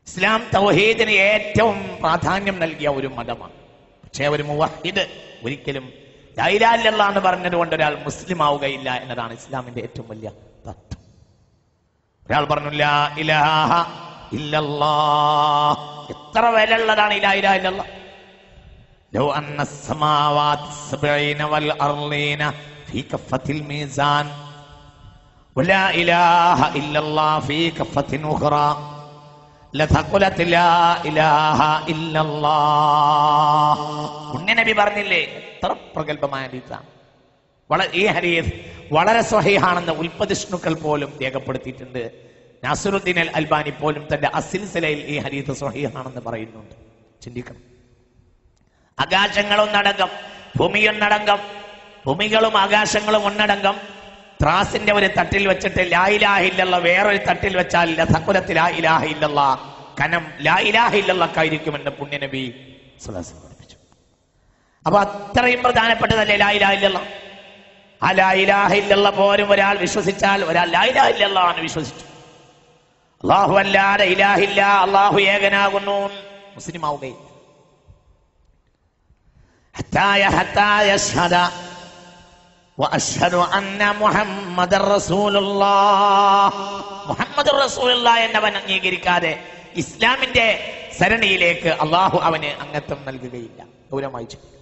ഇസ്ലാം തൗഹീദിന് ഏറ്റവും പ്രാധാന്യം നൽകിയ ഒരു മതമാണ് പക്ഷേ ഒരു മുവഹിദ് ഒരിക്കലും ലൈലാല്ല എന്ന് പറഞ്ഞതുകൊണ്ട് ഒരാൾ മുസ്ലിം ആവുകയില്ല എന്നതാണ് ഇസ്ലാമിന്റെ ഏറ്റവും വലിയ തത്വം ഒരാൾ പറഞ്ഞു ലാ ഇലാഹ ഇല്ലല്ലാ എത്ര വിലയുള്ളതാണ് ഇലാ ഇലാഹ ഇല്ലല്ലാ لو أن السماوات السبعين والأرضين في كفة الميزان ولا إله إلا الله في كفة أخرى لثقلت لا إله إلا الله പുണ്യ നബി പറഞ്ഞില്ലേ എത്ര പ്രഗത്ഭമായ ഹദീസാണ് വളരെ ഈ ഹരീസ് വളരെ സ്വഹീഹാണെന്ന് ഉൽപ്പതിഷ്ണുക്കൾ പോലും രേഖപ്പെടുത്തിയിട്ടുണ്ട് നാസറുദ്ദീൻ അൽ അൽബാനി പോലും തന്റെ അസിൽസിലയിൽ ഈ ഹരീസ് സ്വഹീഹാണെന്ന് പറയുന്നുണ്ട് ചിന്തിക്കണം ആകാശങ്ങളൊന്നടങ്കം ഭൂമിയൊന്നടങ്കം ഭൂമികളും ആകാശങ്ങളും ഒന്നടങ്കം ത്രാസിന്റെ ഒരു തട്ടിൽ വെച്ചിട്ട് ലായിലാഹില്ല വേറൊരു തട്ടിൽ വെച്ചാൽ ലഥക്കുലത്തിൽ ലായിലാഹില്ല കനം ലായിലാഹില്ലക്കായിരിക്കുമെന്ന് പുണ്യനബി സുലാസം പഠിപ്പിച്ചു അപ്പൊ അത്രയും പ്രധാനപ്പെട്ടതല്ലേ ലായിലാഹില്ല ആ ലായിലാഹില്ല പോലും ഒരാൾ വിശ്വസിച്ചാൽ ഒരാൾ ലായിലാഹില്ല എന്ന് വിശ്വസിച്ചു അള്ളാഹു അല്ലാതെ ഇലാഹില്ല അള്ളാഹു ഏകനാകുന്നു മുസ്ലിം ആവുകയില്ല حتى حتى يشهد واشهد ان محمد رسول الله മുഹമ്മദ് റസൂലുള്ള എന്നവൻ അംഗീകരിക്കാതെ ഇസ്ലാമിന്റെ സരണിയിലേക്ക് അള്ളാഹു അവന് അംഗത്വം നൽകുകയില്ല ഗൗരവമായി ചോദിക്കും